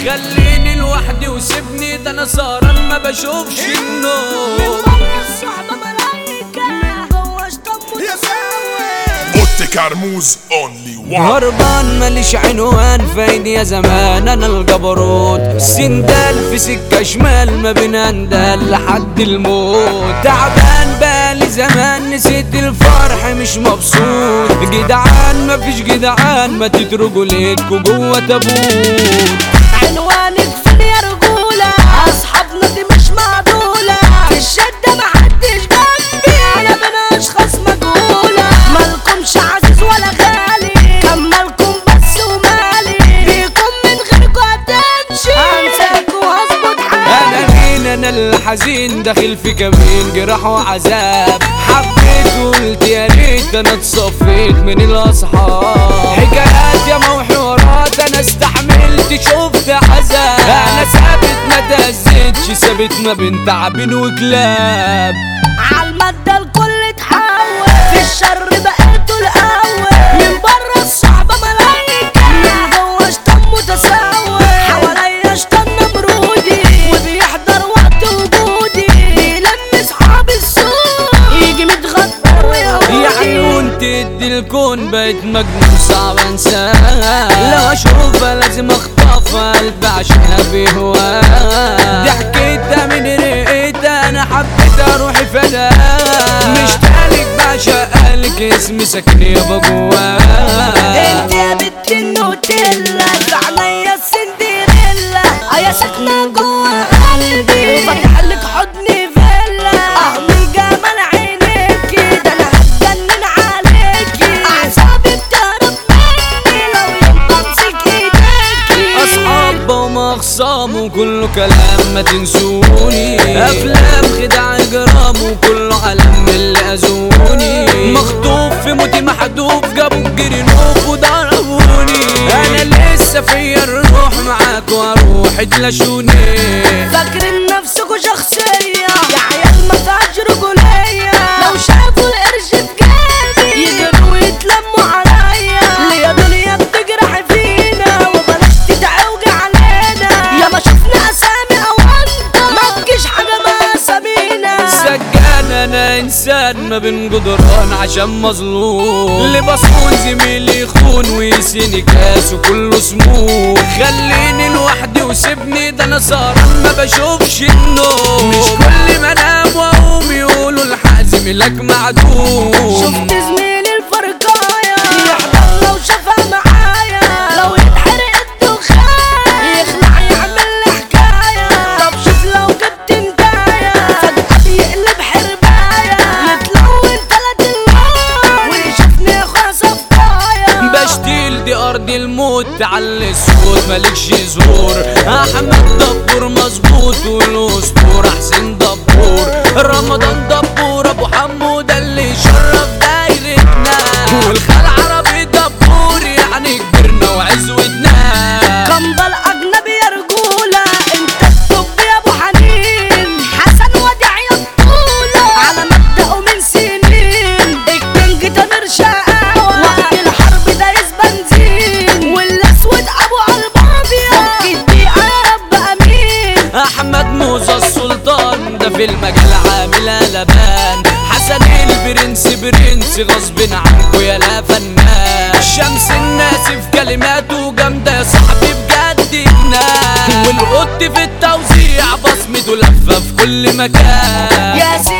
خليني لوحدي وسيبني ده انا سهران ما بشوفش النور الصحبة ملايكة من جوه شطب يا ساوي اوتي كرموز اونلي وان هربان ماليش عنوان فايد يا زمان انا الجبروت سندال في سكة شمال ما بين اندال لحد الموت تعبان بالي زمان نسيت الفرح مش مبسوط جدعان مفيش جدعان ما تتركوا ليكوا جوه تابوت عنوانك فين يا رجولة أصحابنا دي مش معدولة في الشدة محدش جنبي أنا بين أشخاص مجهولة مالكمش عزيز ولا غالي كمالكم بس ومالي بيكم من غيركوا هتمشي هنساكوا وهظبط حالي انا مين انا الحزين داخل في كمين جراح وعذاب حبيت وقلت يا ريت انا اتصفيت من الاصحاب حكايات يا وحوارات انا استحملت شفت عذاب انا ثابت ما تهزتش ثابت ما بين تعبين وكلاب عالمادة الكل اتحول في الشر بقيتوا الأول من بره الصعبة ملايكة من جوه شطان متساوي حواليا شطان نمرودي وبيحضر وقت وجودي بيلم صحاب السوق يجي متغطى ويهودي يعني وانت ادي الكون بقيت مجنون صعب انساها لو اشوفها لازم اخطفها قلبي عشانها بهواها دي حكيتها من رقيتها انا حبيت اروح فداها مش تالك بعشق لك اسمي ساكن يابا جواها انت يا بنت النوتيلا في عينيا السندريلا اه يا ساكنة جوه قلبي فاتح لك حضني فيلا اه من جمال عينيكي ده انا هتجنن عليكي اعصابي بتهرب مني لو يوم بمسك ايديكي اصحاب ومخصام وكله كلام ما تنسوني افلام خدع اجرام وكله علم من اللي اذوني مخطوف في موتي محدوف جابوا الجرنوف وضربوني انا لسه فيا الروح معاك واروح تلاشوني فاكرين نفسكوا شخصية يا عيال ما فيهاش رجولية لو شافوا القرش في جيبي يجروا ويتلموا عليا ليا دنيا بتجرح فينا وبلاش تتعوج علينا يا ما شفنا اسامي او انت ما تجيش حاجة ما اسامينا سجان انا انسان ما بين جدران عشان مظلوم اللي بصون زميلي يخون ويسيني كاس وكله سموم خليني لوحدي وسيبني ده انا سهران ما بشوفش النوم مش كل ما انام واقوم يقولوا الحازم لك معدوم شفت زميلي الفرقاية يحضر لو شافها معايا لو يتحرق الدخان يخلع يعمل لي حكاية طب شوف لو جبت انتاية فجأة بيقلب حرباية يتلون تلات اللون ويشوفني اخويا صفاية بشتيل دي ارض الموت تعلي الصوت مالكش زور احمد دبور مظبوط والاسطور حسين دبور رمضان دبور ابو حمود اللي شرف دايرتنا والخال عربي دبور يعني كبرنا وعزوتنا كمبل اجنبي يا رجولة انت الطب يا ابو حنين حسن وديع يا بطولة على مبدأه من سنين الكينج تامر شقاوة وقت الحرب دايس بنزين والاسود ابو قلب ابيض فك الدقيقة يا رب امين احمد موزة السلطان ده في المجال عامل قلبان حسن البرنس برنس غصب عنكو يا لا فنان شمس الناس في كلماته جامدة يا صاحبي بجد جنان والقط في التوزيع بصمته لفة في كل مكان ياسين